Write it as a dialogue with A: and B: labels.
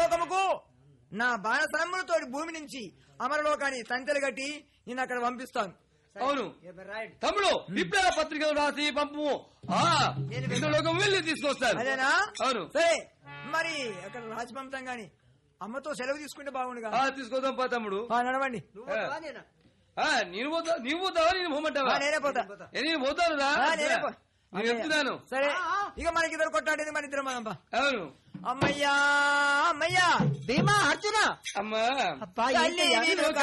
A: లోకముకు నా బాణసనములతో భూమి నుంచి అమరలోకాన్ని తంతెలు కట్టి నేను అక్కడ పంపిస్తాను
B: అవును
C: రైట్
B: తమ్ముడు విప్లవ పత్రికలు రాసి పంపు ఆ లోకం వెళ్ళి తీసుకొస్తాను
A: అదేనా
B: అవును
A: సరే మరి అక్కడ రాసి పంపుతాం గాని అమ్మతో సెలవు తీసుకుంటే బాగుండుగా
B: ఆ తీసుకొద్దాం పా తమ్ముడు
A: ఆ, నడవండి
C: నువ్వు పోతావా నేనా?
B: ఆ నేను పోతా నీవు పోతావా నేను
A: ఆ,
B: పోమంటావా
A: నేనే పోతా
B: ఏ, నేను పోతాను రా
A: ఆ, నేనే పో-
B: నేను చెప్తున్నాను
A: సరే
C: ఆ, ఆ.
A: ఇక మనకి ఇద్దరు కొట్టాడేది మన ఇద్దరు మనంపా
B: అవును
A: అమ్మయ్యా అమ్మయ్యా
C: భీమా అర్జున
B: అమ్మా
C: అబ్బా
A: తల్లి
C: ఏంటయ్యా?
A: నేను